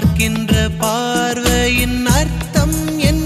பார்க்கின்ற பார்வையின் அர்த்தம் என்ன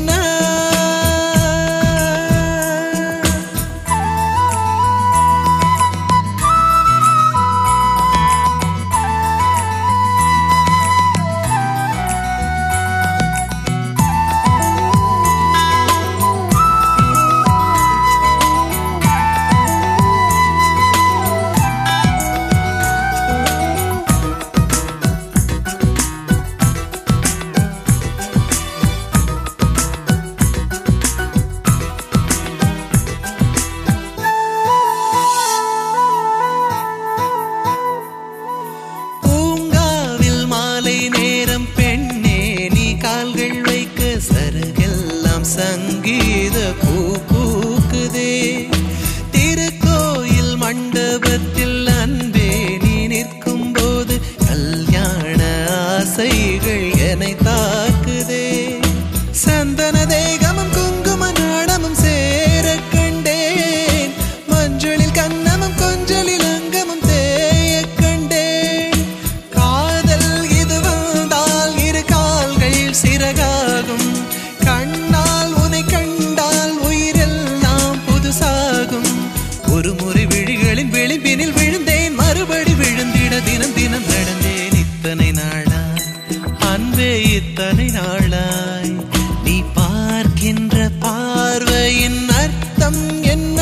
பூங்காவில் மாலை நேரம் பெண்ணே நீ கால்கள் வைக்க சருகெல்லாம் சங்கீத பூ பூக்குதே திருக்கோயில் மண்டபத்தில் அன்பே நீ நிற்கும் போது கல்யாண ஆசைகள் என்னை தாக்குதே சந்தன தேகமும் குங்கும நாடமும் சேர கண்டேன் மஞ்சளில் கண்ணமும் கொஞ்சலில் அங்கமும் தேய கண்டேன் காதல் இது வந்தால் இரு கால்கள் சிறகாகும் கண்ணால் உனை கண்டால் உயிரெல்லாம் புதுசாகும் ஒரு முறை விழிகளின் விளிம்பினில் விழுந்தேன் மறுபடி விழுந்திட தினம் தினம் நடந்தேன் இத்தனை நாளாய் அன்பே இத்தனை நாளாய் நீ பார்க்கின்ற பார்வையின் அர்த்தம் என்ன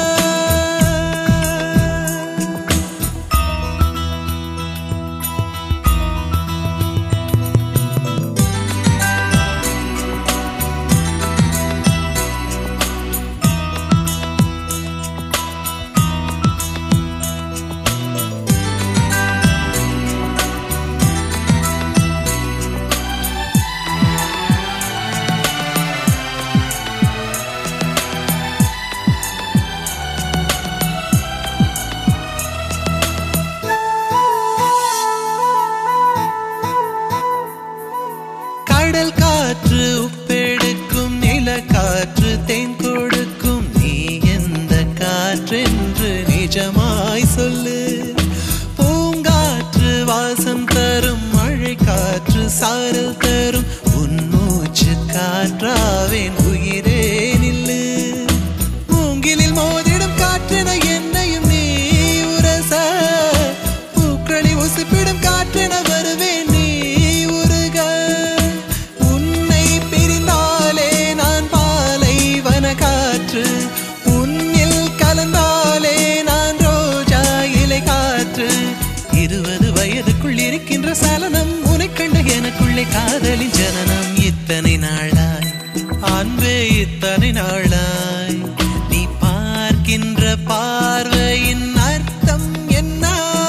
கடல் காற்று உப்பெடுக்கும் நில காற்று தேன் கொடுக்கும் நீ எந்த காற்றென்று நிஜமாய் சொல்லு பூங்காற்று வாசம் தரும் மழை காற்று சாரல் தரும் உன் மூச்சு காற்றாவேன் உயிரே நில்லு மூங்கிலில் மோதிடும் காற்றென என்னையும் நீ உரச பூக்களி உசுப்பிடும் காற்றென வருவேன் நீ உருக உன்னை பிரிந்தாலே நான் பாலை வன காற்று உன்னில் கலந்தாலே நான் ரோஜா இலை காற்று இருபது வயதுக்குள் இருக்கின்ற சலனம் உனை கண்ட எனக்குள்ளே காதலின் ஜனனம் இத்தனை நாளாய் அன்பே இத்தனை நாளாய் நீ பார்க்கின்ற பார்வையின் அர்த்தம் என்ன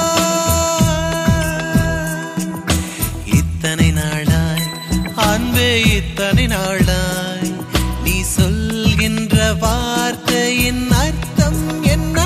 இத்தனை நாளாய் அன்பே இத்தனை நாளாய் நீ சொல்கின்ற வார்த்தையின் அர்த்தம் என்ன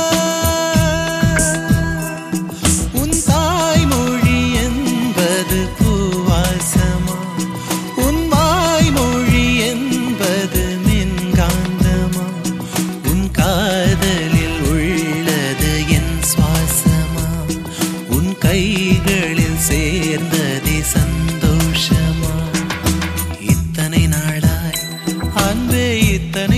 உன் தாய்மொழி என்பது பூவாசமா உன் வாய்மொழி என்பது மின்காந்தமா உன் காதலில் உள்ளது என் சுவாசமா உன் கைகளில் சேர்ந்ததே சந்தோஷமா இத்தனை நாளாய் அன்பே இத்தனை